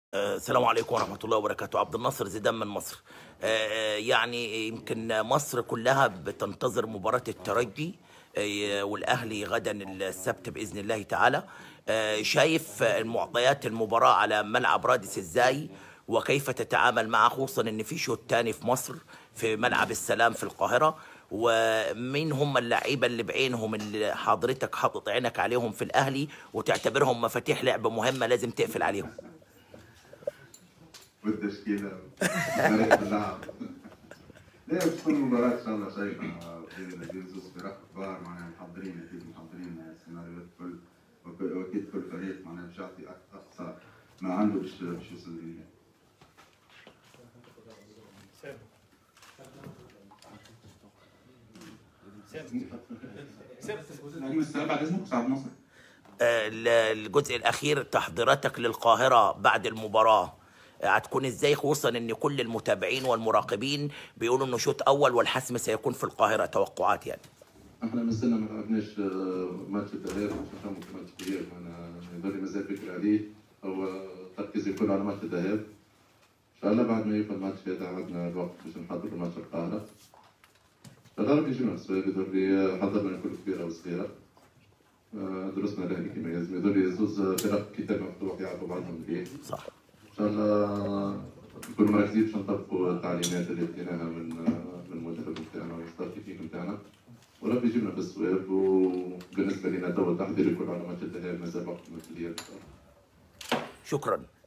آه، السلام عليكم ورحمة الله وبركاته عبد الناصر زيدان من مصر آه، يعني يمكن مصر كلها بتنتظر مباراة الترجي آه، والأهلي غدا السبت بإذن الله تعالى آه، شايف المعطيات المباراة على ملعب رادس ازاي وكيف تتعامل معه خصوصا ان في شوط تاني في مصر في ملعب السلام في القاهرة ومين هم اللعيبة اللي بعينهم اللي حضرتك حاطط عينك عليهم في الأهلي وتعتبرهم مفاتيح لعب مهمة لازم تقفل عليهم والتشكيله طريقه اللعب لا بتكون المباراة إن شاء الله شيقة بين الجوزوس فرق كبار معناها محضرين أكيد محضرين السيناريوهات الكل وك- وأكيد كل فريق معناها باش يعطي أق- أقصى ما عنده باش باش يوصل للنهائي. الهجوم السابع بعد اذنك صعب مصر آه، ال- الجزء الاخير تحضيراتك للقاهره بعد المباراه آه، هتكون ازاي خصوصا ان كل المتابعين والمراقبين بيقولوا انه شوط اول والحسم سيكون في القاهره توقعات يعني احنا من سنة ما لعبناش آه، ماتش الذهاب باش نفهموا في ماتش الإياب أنا يظل مازال فكرة عليه هو التركيز يكون على ماتش الذهاب إن شاء الله بعد ما يوفى الماتش هذا عندنا الوقت باش نحضروا ماتش القاهرة إن شاء الله ربي يجينا السؤال يظل حضرنا كل كبيرة وصغيرة آه، درسنا الأهلي كما لازم يظل زوز فرق كتاب مفتوح يعرفوا بعضهم مليح صح ان شاء الله نكونوا مركزين باش نطبقوا التعليمات اللي اديناها من من المدرب نتاعنا والستاف تكنيك نتاعنا وربي يجيبنا بالصواب وبالنسبه لنا تو التحضير يكون على ماتش الذهاب مازال وقت ماتش الاياب ان شاء الله شكرا